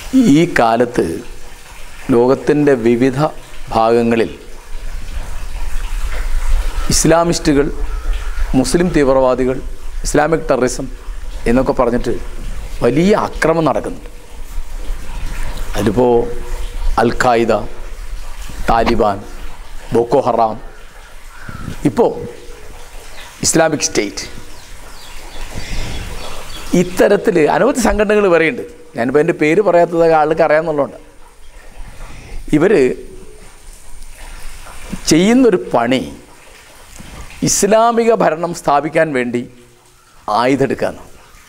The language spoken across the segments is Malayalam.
ഈ കാലത്ത് ലോകത്തിൻ്റെ വിവിധ ഭാഗങ്ങളിൽ ഇസ്ലാമിസ്റ്റുകൾ മുസ്ലിം തീവ്രവാദികൾ ഇസ്ലാമിക് ടെററിസം എന്നൊക്കെ പറഞ്ഞിട്ട് വലിയ അക്രമം നടക്കുന്നുണ്ട് അതിലിപ്പോൾ അൽ ഖായിദ താലിബാൻ ബോക്കോ ഹറാം ഇപ്പോൾ ഇസ്ലാമിക് സ്റ്റേറ്റ് ഇത്തരത്തിൽ അനവധി സംഘടനകൾ വരെയുണ്ട് ഞാനിപ്പോൾ എൻ്റെ പേര് പറയാത്തത് ആൾക്ക് അറിയാമെന്നുള്ളതുകൊണ്ട് ഇവർ ചെയ്യുന്നൊരു പണി ഇസ്ലാമിക ഭരണം സ്ഥാപിക്കാൻ വേണ്ടി ആയുധെടുക്കാന്ന്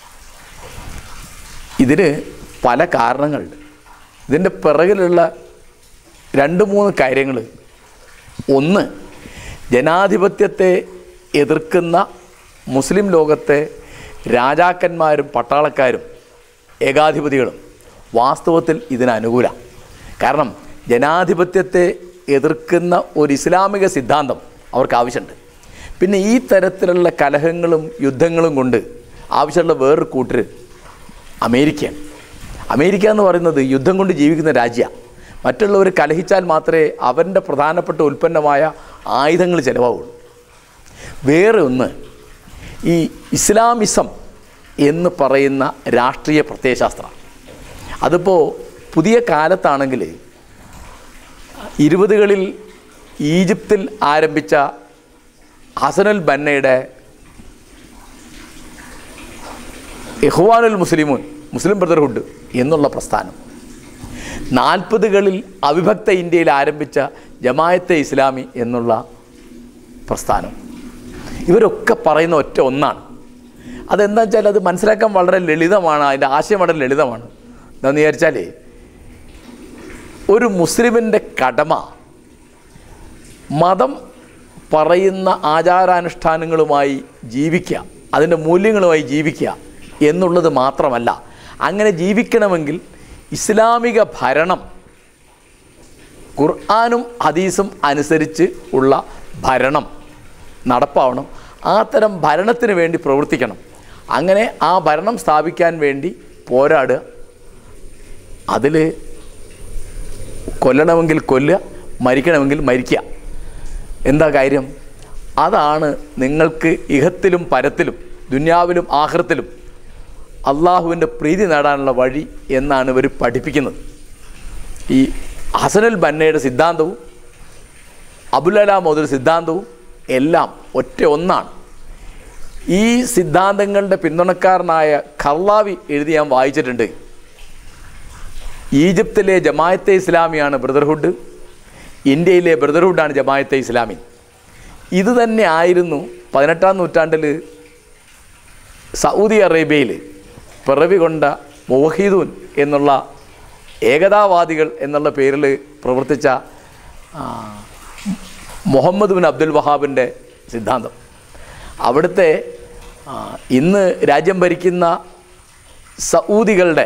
ഇതിന് പല കാരണങ്ങളുണ്ട് ഇതിൻ്റെ പിറകിലുള്ള രണ്ട് മൂന്ന് കാര്യങ്ങൾ ഒന്ന് ജനാധിപത്യത്തെ എതിർക്കുന്ന മുസ്ലിം ലോകത്തെ രാജാക്കന്മാരും പട്ടാളക്കാരും ഏകാധിപതികളും വാസ്തവത്തിൽ ഇതിന് അനുകൂല കാരണം ജനാധിപത്യത്തെ എതിർക്കുന്ന ഒരു ഇസ്ലാമിക സിദ്ധാന്തം അവർക്ക് ആവശ്യമുണ്ട് പിന്നെ ഈ തരത്തിലുള്ള കലഹങ്ങളും യുദ്ധങ്ങളും കൊണ്ട് ആവശ്യമുള്ള വേറൊരു കൂട്ടർ അമേരിക്കയാണ് അമേരിക്ക എന്ന് പറയുന്നത് യുദ്ധം കൊണ്ട് ജീവിക്കുന്ന രാജ്യമാണ് മറ്റുള്ളവർ കലഹിച്ചാൽ മാത്രമേ അവൻ്റെ പ്രധാനപ്പെട്ട ഉൽപ്പന്നമായ ആയുധങ്ങൾ ചിലവാകുള്ളൂ വേറെ ഒന്ന് ഈ ഇസ്ലാമിസം എന്ന് പറയുന്ന രാഷ്ട്രീയ പ്രത്യയശാസ്ത്രം അതിപ്പോൾ പുതിയ കാലത്താണെങ്കിൽ ഇരുപതുകളിൽ ഈജിപ്തിൽ ആരംഭിച്ച ഹസനുൽ ബന്നയുടെ ഇഹ്വാനുൽ മുസ്ലിമൂൻ മുസ്ലിം ബ്രദർഹുഡ് എന്നുള്ള പ്രസ്ഥാനം നാൽപ്പതുകളിൽ അവിഭക്ത ഇന്ത്യയിൽ ആരംഭിച്ച ജമായത്തെ ഇസ്ലാമി എന്നുള്ള പ്രസ്ഥാനം ഇവരൊക്കെ പറയുന്ന ഒറ്റ ഒന്നാണ് അതെന്താ വെച്ചാൽ അത് മനസ്സിലാക്കാൻ വളരെ ലളിതമാണ് അതിൻ്റെ ആശയം വളരെ ലളിതമാണ് എന്താണെന്ന് വിചാരിച്ചാൽ ഒരു മുസ്ലിമിൻ്റെ കടമ മതം പറയുന്ന ആചാരാനുഷ്ഠാനങ്ങളുമായി ജീവിക്കുക അതിൻ്റെ മൂല്യങ്ങളുമായി ജീവിക്കുക എന്നുള്ളത് മാത്രമല്ല അങ്ങനെ ജീവിക്കണമെങ്കിൽ ഇസ്ലാമിക ഭരണം ഖുർആാനും ഹദീസും അനുസരിച്ച് ഉള്ള ഭരണം നടപ്പാവണം ആ തരം ഭരണത്തിന് വേണ്ടി പ്രവർത്തിക്കണം അങ്ങനെ ആ ഭരണം സ്ഥാപിക്കാൻ വേണ്ടി പോരാടുക അതിൽ കൊല്ലണമെങ്കിൽ കൊല്ലുക മരിക്കണമെങ്കിൽ മരിക്കുക എന്താ കാര്യം അതാണ് നിങ്ങൾക്ക് ഇഹത്തിലും പരത്തിലും ദുന്യാവിലും ആഹൃത്തിലും അള്ളാഹുവിൻ്റെ പ്രീതി നേടാനുള്ള വഴി എന്നാണ് ഇവർ പഠിപ്പിക്കുന്നത് ഈ ഹസനുൽ ബന്നയുടെ സിദ്ധാന്തവും അബുലല മുതൽ സിദ്ധാന്തവും എല്ലാം ഒറ്റ ഒന്നാണ് ഈ സിദ്ധാന്തങ്ങളുടെ പിന്തുണക്കാരനായ ഖർലാവി എഴുതി ഞാൻ വായിച്ചിട്ടുണ്ട് ഈജിപ്തിലെ ജമായത്തെ ഇസ്ലാമിയാണ് ബ്രദർഹുഡ് ഇന്ത്യയിലെ ബ്രദർഹുഡാണ് ജമായത്തെ ഇസ്ലാമി ഇത് തന്നെ ആയിരുന്നു പതിനെട്ടാം നൂറ്റാണ്ടിൽ സൗദി അറേബ്യയിൽ പിറവി കൊണ്ട മോഹിദൂൻ എന്നുള്ള ഏകതാവാദികൾ എന്നുള്ള പേരിൽ പ്രവർത്തിച്ച ആ, മുഹമ്മദ് ബിൻ അബ്ദുൽ വഹാബിൻ്റെ സിദ്ധാന്തം അവിടുത്തെ ആ, ഇന്ന് രാജ്യം ഭരിക്കുന്ന സൗദികളുടെ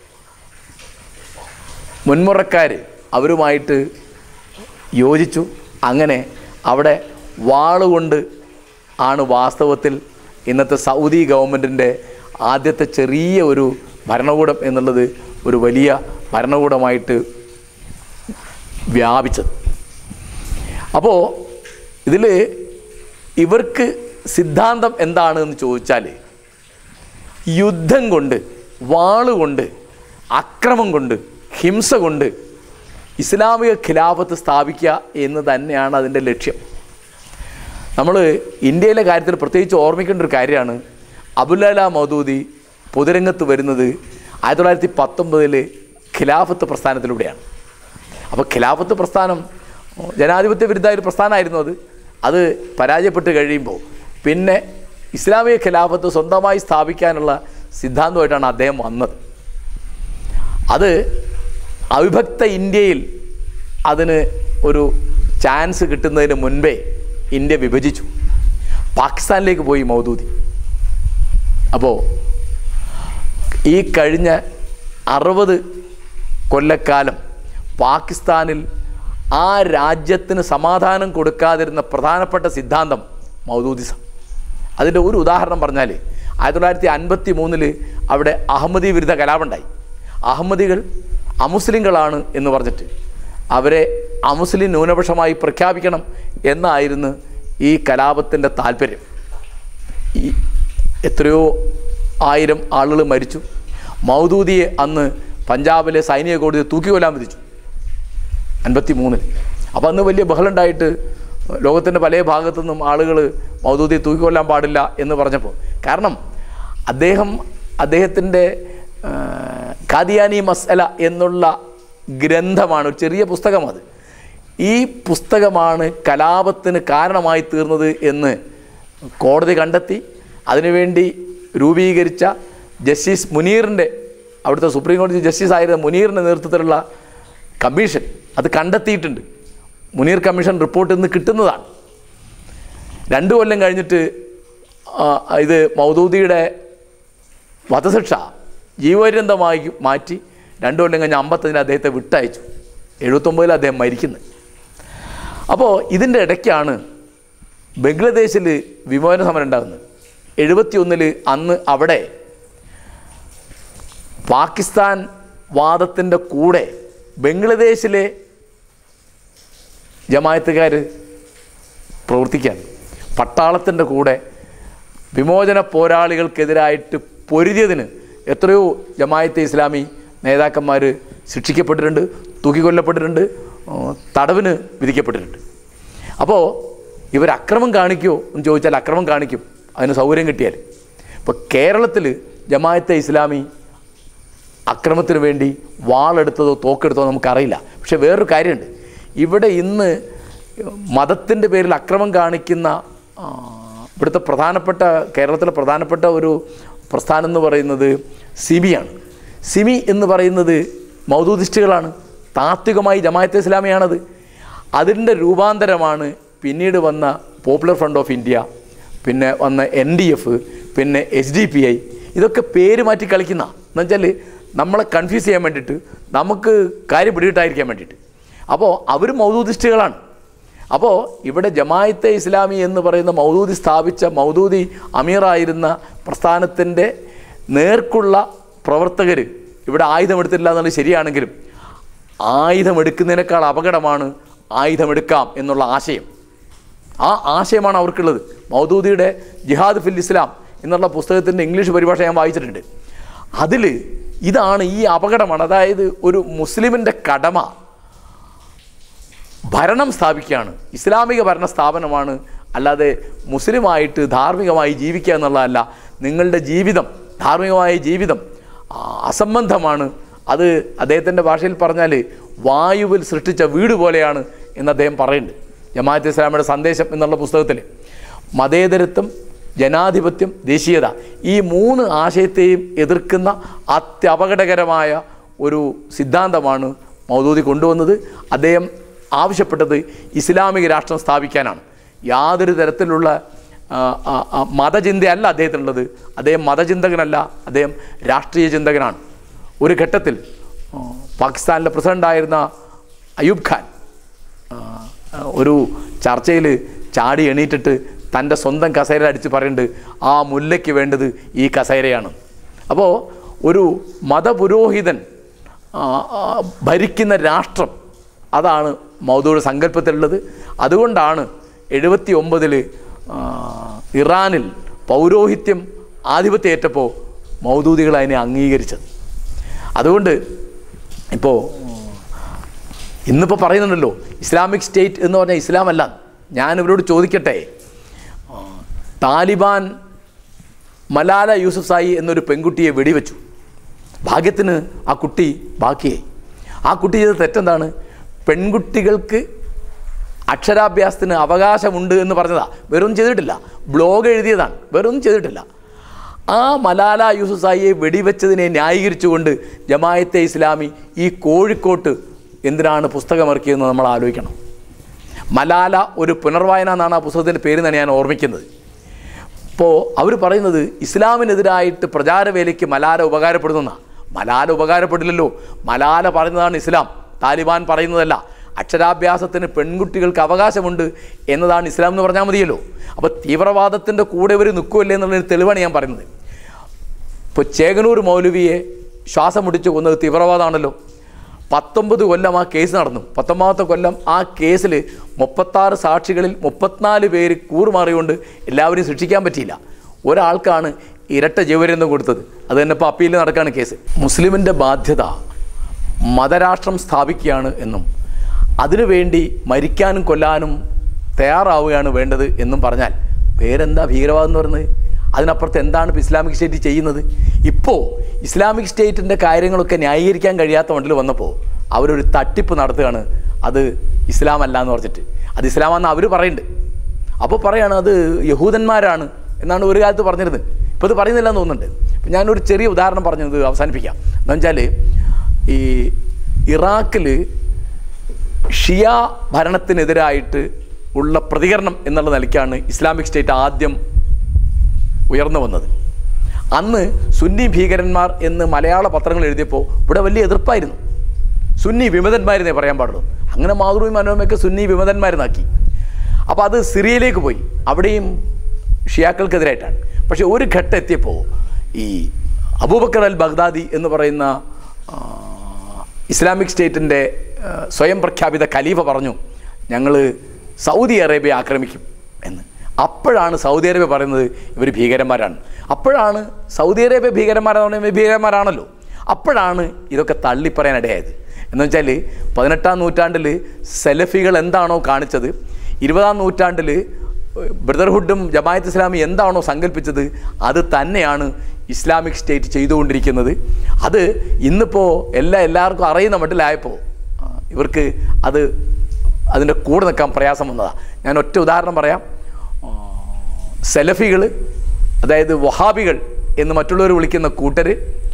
മുൻമുറക്കാർ അവരുമായിട്ട് യോജിച്ചു അങ്ങനെ അവിടെ വാളുകൊണ്ട് ആണ് വാസ്തവത്തിൽ ഇന്നത്തെ സൗദി ഗവൺമെൻറ്റിൻ്റെ ആദ്യത്തെ ചെറിയ ഒരു ഭരണകൂടം എന്നുള്ളത് ഒരു വലിയ ഭരണകൂടമായിട്ട് വ്യാപിച്ചത് അപ്പോൾ ഇതിൽ ഇവർക്ക് സിദ്ധാന്തം എന്താണ് എന്ന് ചോദിച്ചാൽ യുദ്ധം കൊണ്ട് വാളുകൊണ്ട് അക്രമം കൊണ്ട് ഹിംസ കൊണ്ട് ഇസ്ലാമിക ഖിലാഫത്ത് സ്ഥാപിക്കുക എന്ന് തന്നെയാണ് അതിൻ്റെ ലക്ഷ്യം നമ്മൾ ഇന്ത്യയിലെ കാര്യത്തിൽ പ്രത്യേകിച്ച് ഓർമ്മിക്കേണ്ട ഒരു കാര്യമാണ് അബുലല മൗദൂദി പൊതുരംഗത്ത് വരുന്നത് ആയിരത്തി തൊള്ളായിരത്തി പത്തൊമ്പതിൽ ഖിലാഫത്ത് പ്രസ്ഥാനത്തിലൂടെയാണ് അപ്പോൾ ഖിലാഫത്ത് പ്രസ്ഥാനം ജനാധിപത്യ വിരുദ്ധമായ ഒരു പ്രസ്ഥാനമായിരുന്നു അത് അത് പരാജയപ്പെട്ട് കഴിയുമ്പോൾ പിന്നെ ഇസ്ലാമിക ഖിലാഫത്ത് സ്വന്തമായി സ്ഥാപിക്കാനുള്ള സിദ്ധാന്തമായിട്ടാണ് അദ്ദേഹം വന്നത് അത് അവിഭക്ത ഇന്ത്യയിൽ അതിന് ഒരു ചാൻസ് കിട്ടുന്നതിന് മുൻപേ ഇന്ത്യ വിഭജിച്ചു പാകിസ്ഥാനിലേക്ക് പോയി മൗദൂദി അപ്പോൾ ഈ കഴിഞ്ഞ അറുപത് കൊല്ലക്കാലം പാകിസ്ഥാനിൽ ആ രാജ്യത്തിന് സമാധാനം കൊടുക്കാതിരുന്ന പ്രധാനപ്പെട്ട സിദ്ധാന്തം മൗദൂദിസം അതിൻ്റെ ഒരു ഉദാഹരണം പറഞ്ഞാൽ ആയിരത്തി തൊള്ളായിരത്തി അൻപത്തി മൂന്നിൽ അവിടെ അഹമ്മദി വിരുദ്ധ കലാപുണ്ടായി അഹമ്മദികൾ അമുസ്ലിങ്ങളാണ് എന്ന് പറഞ്ഞിട്ട് അവരെ അമുസ്ലിം ന്യൂനപക്ഷമായി പ്രഖ്യാപിക്കണം എന്നായിരുന്നു ഈ കലാപത്തിൻ്റെ താല്പര്യം ഈ എത്രയോ ആയിരം ആളുകൾ മരിച്ചു മൗദൂദിയെ അന്ന് പഞ്ചാബിലെ സൈനിക കോടതി തൂക്കിക്കൊല്ലാൻ വിധിച്ചു അൻപത്തി മൂന്നിൽ അപ്പോൾ അന്ന് വലിയ ബഹളുണ്ടായിട്ട് ലോകത്തിൻ്റെ പല ഭാഗത്തു നിന്നും ആളുകൾ മൗദൂദിയെ തൂക്കിക്കൊല്ലാൻ പാടില്ല എന്ന് പറഞ്ഞപ്പോൾ കാരണം അദ്ദേഹം അദ്ദേഹത്തിൻ്റെ ഖാദിയാനി മസല എന്നുള്ള ഗ്രന്ഥമാണ് ഒരു ചെറിയ പുസ്തകം അത് ഈ പുസ്തകമാണ് കലാപത്തിന് കാരണമായി തീർന്നത് എന്ന് കോടതി കണ്ടെത്തി അതിനുവേണ്ടി രൂപീകരിച്ച ജസ്റ്റിസ് മുനീറിൻ്റെ അവിടുത്തെ സുപ്രീം കോടതി ജസ്റ്റിസ് ആയിരുന്ന മുനീറിൻ്റെ നേതൃത്വത്തിലുള്ള കമ്മീഷൻ അത് കണ്ടെത്തിയിട്ടുണ്ട് മുനീർ കമ്മീഷൻ റിപ്പോർട്ട് ഇന്ന് കിട്ടുന്നതാണ് രണ്ട് കൊല്ലം കഴിഞ്ഞിട്ട് ആ, ഇത് മൗദൂദിയുടെ വധശിക്ഷ ജീവപര്യന്തമായി മാറ്റി രണ്ട് കൊല്ലം കഴിഞ്ഞ് അമ്പത്തതിന് അദ്ദേഹത്തെ വിട്ടയച്ചു എഴുപത്തൊമ്പതിൽ അദ്ദേഹം മരിക്കുന്നത് അപ്പോൾ ഇതിൻ്റെ ഇടയ്ക്കാണ് ബംഗ്ലാദേശിൽ വിമോചന സമരം ഉണ്ടാകുന്നത് എഴുപത്തി ഒന്നിൽ അന്ന് അവിടെ പാകിസ്ഥാൻ വാദത്തിൻ്റെ കൂടെ ബംഗ്ലാദേശിലെ ജമായത്തുകാർ പ്രവർത്തിക്കാൻ പട്ടാളത്തിൻ്റെ കൂടെ വിമോചന പോരാളികൾക്കെതിരായിട്ട് പൊരുതിയതിന് എത്രയോ ജമായത്തെ ഇസ്ലാമി നേതാക്കന്മാർ ശിക്ഷിക്കപ്പെട്ടിട്ടുണ്ട് തൂക്കിക്കൊല്ലപ്പെട്ടിട്ടുണ്ട് ആ, തടവിന് വിധിക്കപ്പെട്ടിട്ടുണ്ട് അപ്പോൾ ഇവർ അക്രമം കാണിക്കുമോ എന്ന് ചോദിച്ചാൽ അക്രമം കാണിക്കും അതിന് സൗകര്യം കിട്ടിയാൽ ഇപ്പോൾ കേരളത്തിൽ ജമായത്തെ ഇസ്ലാമി അക്രമത്തിന് വേണ്ടി വാളെടുത്തതോ തോക്കെടുത്തതോ നമുക്കറിയില്ല പക്ഷേ വേറൊരു കാര്യമുണ്ട് ഇവിടെ ഇന്ന് മതത്തിൻ്റെ പേരിൽ അക്രമം കാണിക്കുന്ന ആ, ഇവിടുത്തെ പ്രധാനപ്പെട്ട കേരളത്തിലെ പ്രധാനപ്പെട്ട ഒരു പ്രസ്ഥാനം എന്ന് പറയുന്നത് സിമിയാണ് സിമി എന്ന് പറയുന്നത് മൗദൂദിസ്റ്റുകളാണ് താത്വികമായി ജമായത്തെ ഇസ്ലാമിയാണത് അതിൻ്റെ രൂപാന്തരമാണ് പിന്നീട് വന്ന പോപ്പുലർ ഫ്രണ്ട് ഓഫ് ഇന്ത്യ പിന്നെ വന്ന എൻ ഡി എഫ് പിന്നെ എച്ച് ഡി പി ഐ ഇതൊക്കെ പേര് മാറ്റി കളിക്കുന്ന എന്നുവെച്ചാൽ നമ്മളെ കൺഫ്യൂസ് ചെയ്യാൻ വേണ്ടിയിട്ട് നമുക്ക് കാര്യം പിടികിട്ടായിരിക്കാൻ വേണ്ടിയിട്ട് അപ്പോൾ അവർ മൗദൂദിസ്റ്റുകളാണ് അപ്പോൾ ഇവിടെ ജമായത്തെ ഇസ്ലാമി എന്ന് പറയുന്ന മൗദൂദി സ്ഥാപിച്ച മൗദൂദി അമീറായിരുന്ന പ്രസ്ഥാനത്തിൻ്റെ നേർക്കുള്ള പ്രവർത്തകർ ഇവിടെ ആയുധമെടുത്തില്ല എന്നുള്ളത് ശരിയാണെങ്കിലും ആയുധമെടുക്കുന്നതിനേക്കാൾ അപകടമാണ് ആയുധമെടുക്കാം എന്നുള്ള ആശയം ആ ആശയമാണ് അവർക്കുള്ളത് മൗദൂദിയുടെ ജിഹാദ് ഫിൽ ഇസ്ലാം എന്നുള്ള പുസ്തകത്തിൻ്റെ ഇംഗ്ലീഷ് പരിഭാഷ ഞാൻ വായിച്ചിട്ടുണ്ട് അതിൽ ഇതാണ് ഈ അപകടമാണ് അതായത് ഒരു മുസ്ലിമിൻ്റെ കടമ ഭരണം സ്ഥാപിക്കുകയാണ് ഇസ്ലാമിക ഭരണ സ്ഥാപനമാണ് അല്ലാതെ മുസ്ലിമായിട്ട് ധാർമ്മികമായി ജീവിക്കുക എന്നുള്ളതല്ല നിങ്ങളുടെ ജീവിതം ധാർമ്മികമായ ജീവിതം ആ, അസംബന്ധമാണ് അത് അദ്ദേഹത്തിൻ്റെ ഭാഷയിൽ പറഞ്ഞാൽ വായുവിൽ സൃഷ്ടിച്ച വീട് പോലെയാണ് എന്ന് അദ്ദേഹം പറയുന്നുണ്ട് ജമാഅത്ത് ഇസ്ലാമിയുടെ സന്ദേശം എന്നുള്ള പുസ്തകത്തിൽ മതേതരത്വം ജനാധിപത്യം ദേശീയത ഈ മൂന്ന് ആശയത്തെയും എതിർക്കുന്ന അത്യപകടകരമായ ഒരു സിദ്ധാന്തമാണ് മൗദൂദി കൊണ്ടുവന്നത് അദ്ദേഹം ആവശ്യപ്പെട്ടത് ഇസ്ലാമിക രാഷ്ട്രം സ്ഥാപിക്കാനാണ് യാതൊരു തരത്തിലുള്ള ആ, ആ, ആ, മതചിന്തയല്ല അദ്ദേഹത്തിനുള്ളത് അദ്ദേഹം മതചിന്തകനല്ല അദ്ദേഹം രാഷ്ട്രീയ ചിന്തകനാണ് ഒരു ഘട്ടത്തിൽ ആ, പാകിസ്ഥാനിലെ പ്രസിഡൻ്റായിരുന്ന അയൂബ് ഖാൻ ആ, ഒരു ചർച്ചയിൽ ചാടി എണീറ്റിട്ട് തൻ്റെ സ്വന്തം കസേര അടിച്ച് പറയുന്നുണ്ട് ആ മുല്ലയ്ക്ക് വേണ്ടത് ഈ കസേരയാണ് അപ്പോൾ ഒരു മതപുരോഹിതൻ ആ, ആ, ഭരിക്കുന്ന രാഷ്ട്രം അതാണ് മൗദൂയുടെ സങ്കല്പത്തിലുള്ളത് അതുകൊണ്ടാണ് എഴുപത്തി ഒമ്പതിൽ ഇറാനിൽ പൗരോഹിത്യം ആധിപത്യം ഏറ്റപ്പോൾ മൗദൂദികൾ അതിനെ അംഗീകരിച്ചത് അതുകൊണ്ട് ഇപ്പോൾ ഇന്നിപ്പോൾ പറയുന്നുണ്ടല്ലോ ഇസ്ലാമിക് സ്റ്റേറ്റ് എന്ന് പറഞ്ഞാൽ ഇസ്ലാം അല്ല ഞാൻ ഇവരോട് ചോദിക്കട്ടെ ആ, താലിബാൻ മലാല യൂസഫ് സായി എന്നൊരു പെൺകുട്ടിയെ വെടിവെച്ചു ഭാഗ്യത്തിന് ആ കുട്ടി ബാക്കിയായി ആ കുട്ടി ചെയ്ത തെറ്റെന്താണ് പെൺകുട്ടികൾക്ക് അക്ഷരാഭ്യാസത്തിന് അവകാശമുണ്ട് എന്ന് പറഞ്ഞതാ വെറും ചെയ്തിട്ടില്ല ബ്ലോഗ് എഴുതിയതാണ് വെറും ചെയ്തിട്ടില്ല ആ മലാല യൂസുഫ് സായിയെ വെടിവെച്ചതിനെ ന്യായീകരിച്ചുകൊണ്ട് ജമായത്തെ ഇസ്ലാമി ഈ കോഴിക്കോട്ട് എന്തിനാണ് പുസ്തകമിറക്കിയതെന്ന് നമ്മൾ ആലോചിക്കണം മലാല ഒരു പുനർവായന എന്നാണ് ആ പുസ്തകത്തിൻ്റെ പേര് തന്നെ ഞാൻ ഓർമ്മിക്കുന്നത് ഇപ്പോൾ അവർ പറയുന്നത് ഇസ്ലാമിനെതിരായിട്ട് പ്രചാരവേലയ്ക്ക് മലാല ഉപകാരപ്പെടുന്ന മലാല ഉപകാരപ്പെടില്ലല്ലോ മലാല പറയുന്നതാണ് ഇസ്ലാം താലിബാൻ പറയുന്നതല്ല അക്ഷരാഭ്യാസത്തിന് പെൺകുട്ടികൾക്ക് അവകാശമുണ്ട് എന്നതാണ് ഇസ്ലാം എന്ന് പറഞ്ഞാൽ മതിയല്ലോ അപ്പോൾ തീവ്രവാദത്തിൻ്റെ കൂടെ ഇവർ നിൽക്കുമല്ലേ എന്നുള്ളൊരു തെളിവാണ് ഞാൻ പറയുന്നത് ഇപ്പോൾ ചേകനൂർ മൗലവിയെ ശ്വാസം മുടിച്ച് കൊന്നത് തീവ്രവാദമാണല്ലോ പത്തൊമ്പത് കൊല്ലം ആ കേസ് നടന്നു പത്തൊമ്പതാമത്തെ കൊല്ലം ആ കേസിൽ മുപ്പത്താറ് സാക്ഷികളിൽ മുപ്പത്തിനാല് പേര് കൂറുമാറിയുകൊണ്ട് എല്ലാവരെയും ശിക്ഷിക്കാൻ പറ്റിയില്ല ഒരാൾക്കാണ് ഇരട്ട ജീവരന്തം കൊടുത്തത് അത് തന്നെ ഇപ്പോൾ അപ്പീൽ നടക്കുകയാണ് കേസ് മുസ്ലിമിൻ്റെ ബാധ്യത മതരാഷ്ട്രം സ്ഥാപിക്കുകയാണ് എന്നും അതിനുവേണ്ടി മരിക്കാനും കൊല്ലാനും തയ്യാറാവുകയാണ് വേണ്ടത് എന്നും പറഞ്ഞാൽ വേറെന്താ ഭീകരവാദം എന്ന് പറയുന്നത് അതിനപ്പുറത്ത് എന്താണ് ഇപ്പോൾ ഇസ്ലാമിക് സ്റ്റേറ്റ് ചെയ്യുന്നത് ഇപ്പോൾ ഇസ്ലാമിക് സ്റ്റേറ്റിൻ്റെ കാര്യങ്ങളൊക്കെ ന്യായീകരിക്കാൻ കഴിയാത്ത മട്ടിൽ വന്നപ്പോൾ അവരൊരു തട്ടിപ്പ് നടത്തുകയാണ് അത് ഇസ്ലാം അല്ല എന്ന് പറഞ്ഞിട്ട് അത് ഇസ്ലാമാണെന്ന് അവർ പറയുന്നുണ്ട് അപ്പോൾ പറയാണ് അത് യഹൂദന്മാരാണ് എന്നാണ് ഒരു കാലത്ത് പറഞ്ഞിരുന്നത് ഇപ്പോൾ ഇത് പറയുന്നില്ല എന്ന് തോന്നുന്നുണ്ട് അപ്പം ഞാനൊരു ചെറിയ ഉദാഹരണം പറഞ്ഞത് അവസാനിപ്പിക്കാം എന്ന് വെച്ചാൽ ഈ ഇറാഖിൽ ഷിയ ഭരണത്തിനെതിരായിട്ട് ഉള്ള പ്രതികരണം എന്നുള്ള നിലയ്ക്കാണ് ഇസ്ലാമിക് സ്റ്റേറ്റ് ആദ്യം ഉയർന്നു വന്നത് അന്ന് സുന്നി ഭീകരന്മാർ എന്ന് മലയാള പത്രങ്ങൾ എഴുതിയപ്പോൾ ഇവിടെ വലിയ എതിർപ്പായിരുന്നു സുന്നി വിമതന്മാരെന്നേ പറയാൻ പാടുള്ളൂ അങ്ങനെ മാതൃഭൂമി മനോരമയൊക്കെ സുന്നി വിമതന്മാരെന്നാക്കി അപ്പോൾ അത് സിറിയയിലേക്ക് പോയി അവിടെയും ഷിയാക്കൾക്കെതിരായിട്ടാണ് പക്ഷേ ഒരു ഘട്ടം എത്തിയപ്പോൾ ഈ അബൂബക്കർ അൽ ബഗ്ദാദി എന്ന് പറയുന്ന ആ, ഇസ്ലാമിക് സ്റ്റേറ്റിൻ്റെ ആ, സ്വയം പ്രഖ്യാപിത ഖലീഫ പറഞ്ഞു ഞങ്ങൾ സൗദി അറേബ്യ ആക്രമിക്കും എന്ന് അപ്പോഴാണ് സൗദി അറേബ്യ പറയുന്നത് ഇവർ ഭീകരന്മാരാണ് അപ്പോഴാണ് സൗദി അറേബ്യ ഭീകരന്മാരെന്ന് പറയുമ്പോൾ ഭീകരന്മാരാണല്ലോ അപ്പോഴാണ് ഇതൊക്കെ തള്ളിപ്പറയാനിടയായത് എന്ന് വെച്ചാൽ പതിനെട്ടാം നൂറ്റാണ്ടിൽ സെലഫികൾ എന്താണോ കാണിച്ചത് ഇരുപതാം നൂറ്റാണ്ടിൽ ബ്രദർഹുഡും ജമായത്ത് ഇസ്ലാമി എന്താണോ സങ്കല്പിച്ചത് അത് തന്നെയാണ് ഇസ്ലാമിക് സ്റ്റേറ്റ് ചെയ്തുകൊണ്ടിരിക്കുന്നത് അത് ഇന്നിപ്പോൾ എല്ലാ എല്ലാവർക്കും അറിയുന്ന മട്ടിലായപ്പോൾ ആ, ഇവർക്ക് അത് അതിൻ്റെ കൂടെ നിൽക്കാൻ പ്രയാസം വന്നതാണ് ഞാൻ ഒറ്റ ഉദാഹരണം പറയാം സെലഫികൾ അതായത് വഹാബികൾ എന്ന് മറ്റുള്ളവർ വിളിക്കുന്ന കൂട്ടർ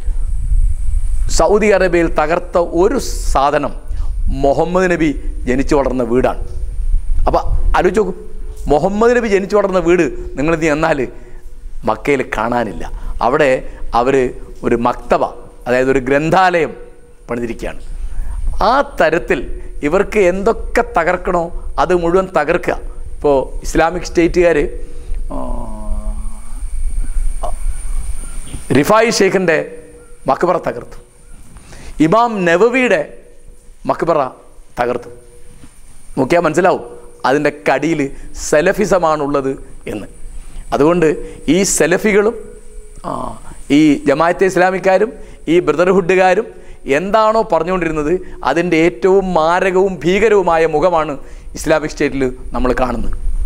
സൗദി അറേബ്യയിൽ തകർത്ത ഒരു സാധനം മുഹമ്മദ് നബി ജനിച്ചു വളർന്ന വീടാണ് അപ്പോൾ ആലോചിച്ച് നോക്കും മുഹമ്മദ് നബി ജനിച്ചു വളർന്ന വീട് നിങ്ങളിത് എന്നാൽ മക്കയിൽ കാണാനില്ല അവിടെ അവർ ഒരു മക്തബ അതായത് ഒരു ഗ്രന്ഥാലയം പണിതിരിക്കുകയാണ് ആ തരത്തിൽ ഇവർക്ക് എന്തൊക്കെ തകർക്കണോ അത് മുഴുവൻ തകർക്കുക ഇപ്പോൾ ഇസ്ലാമിക് സ്റ്റേറ്റുകാർ റിഫായി ഷെയ്ഖിൻ്റെ മക്ബറ തകർത്തു ഇമാം നവവിയുടെ മക്ബറ തകർത്തു നോക്കിയാൽ മനസ്സിലാവും അതിൻ്റെ കടിയിൽ സെലഫിസമാണുള്ളത് എന്ന് അതുകൊണ്ട് ഈ സെലഫികളും ആ, ഈ ജമാഅത്തെ ഇസ്ലാമിക്കാരും ഈ ബ്രദർഹുഡുകാരും എന്താണോ പറഞ്ഞുകൊണ്ടിരുന്നത് അതിൻ്റെ ഏറ്റവും മാരകവും ഭീകരവുമായ മുഖമാണ് ഇസ്ലാമിക് സ്റ്റേറ്റിൽ നമ്മൾ കാണുന്നത്